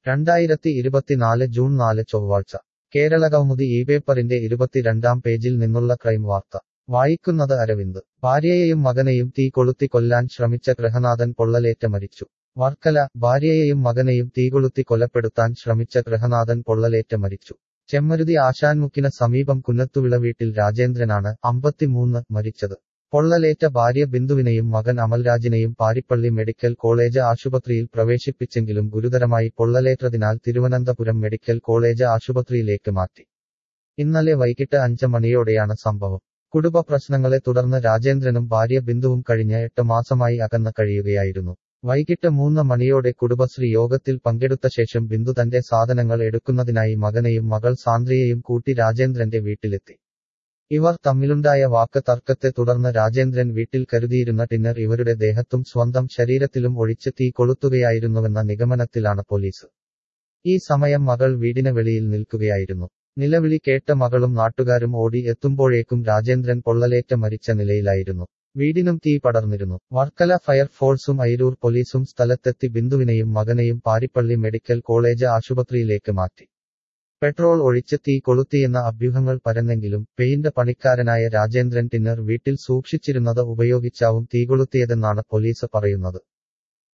രണ്ടായിരത്തി ഇരുപത്തിനാല് ജൂൺ നാല് ചൊവ്വാഴ്ച കേരളകൗമുദി ഈ പേപ്പറിന്റെ ഇരുപത്തിരണ്ടാം പേജിൽ നിന്നുള്ള ക്രൈം വാർത്ത വായിക്കുന്നത് അരവിന്ദ് ഭാര്യയെയും മകനെയും തീ കൊളുത്തി കൊല്ലാൻ ശ്രമിച്ച ഗൃഹനാഥൻ പൊള്ളലേറ്റ മരിച്ചു വർക്കല ഭാര്യയെയും മകനെയും തീകൊളുത്തി കൊലപ്പെടുത്താൻ ശ്രമിച്ച ഗൃഹനാഥൻ പൊള്ളലേറ്റ മരിച്ചു ചെമ്മരുതി ആശാൻമുക്കിന് സമീപം കുന്നത്തുവിള വീട്ടിൽ രാജേന്ദ്രനാണ് അമ്പത്തിമൂന്ന് മരിച്ചത് പൊള്ളലേറ്റ ഭാര്യ ബിന്ദുവിനെയും മകൻ അമൽരാജിനെയും പാരിപ്പള്ളി മെഡിക്കൽ കോളേജ് ആശുപത്രിയിൽ പ്രവേശിപ്പിച്ചെങ്കിലും ഗുരുതരമായി പൊള്ളലേറ്റതിനാൽ തിരുവനന്തപുരം മെഡിക്കൽ കോളേജ് ആശുപത്രിയിലേക്ക് മാറ്റി ഇന്നലെ വൈകിട്ട് അഞ്ച് മണിയോടെയാണ് സംഭവം കുടുംബ പ്രശ്നങ്ങളെ തുടർന്ന് രാജേന്ദ്രനും ഭാര്യ ബിന്ദുവും കഴിഞ്ഞ എട്ട് മാസമായി അകന്ന് കഴിയുകയായിരുന്നു വൈകിട്ട് മൂന്ന് മണിയോടെ കുടുംബശ്രീ യോഗത്തിൽ പങ്കെടുത്ത ശേഷം ബിന്ദു തന്റെ സാധനങ്ങൾ എടുക്കുന്നതിനായി മകനെയും മകൾ സാന്ദ്രയെയും കൂട്ടി രാജേന്ദ്രന്റെ വീട്ടിലെത്തി ഇവർ തമ്മിലുണ്ടായ വാക്ക് തർക്കത്തെ തുടർന്ന് രാജേന്ദ്രൻ വീട്ടിൽ കരുതിയിരുന്ന ടിന്നർ ഇവരുടെ ദേഹത്തും സ്വന്തം ശരീരത്തിലും ഒഴിച്ച് തീ കൊളുത്തുകയായിരുന്നുവെന്ന നിഗമനത്തിലാണ് പോലീസ് ഈ സമയം മകൾ വീടിന് വെളിയിൽ നിൽക്കുകയായിരുന്നു നിലവിളി കേട്ട മകളും നാട്ടുകാരും ഓടി എത്തുമ്പോഴേക്കും രാജേന്ദ്രൻ പൊള്ളലേറ്റ മരിച്ച നിലയിലായിരുന്നു വീടിനും തീ പടർന്നിരുന്നു വർക്കല ഫയർഫോഴ്സും അയിരൂർ പോലീസും സ്ഥലത്തെത്തി ബിന്ദുവിനെയും മകനെയും പാരിപ്പള്ളി മെഡിക്കൽ കോളേജ് ആശുപത്രിയിലേക്ക് മാറ്റി പെട്രോൾ ഒഴിച്ച് തീ കൊളുത്തിയെന്ന അഭ്യൂഹങ്ങൾ പരന്നെങ്കിലും പെയിന്റ് പണിക്കാരനായ രാജേന്ദ്രൻ ടിന്നർ വീട്ടിൽ സൂക്ഷിച്ചിരുന്നത് ഉപയോഗിച്ചാവും തീകൊളുത്തിയതെന്നാണ് പോലീസ് പറയുന്നത്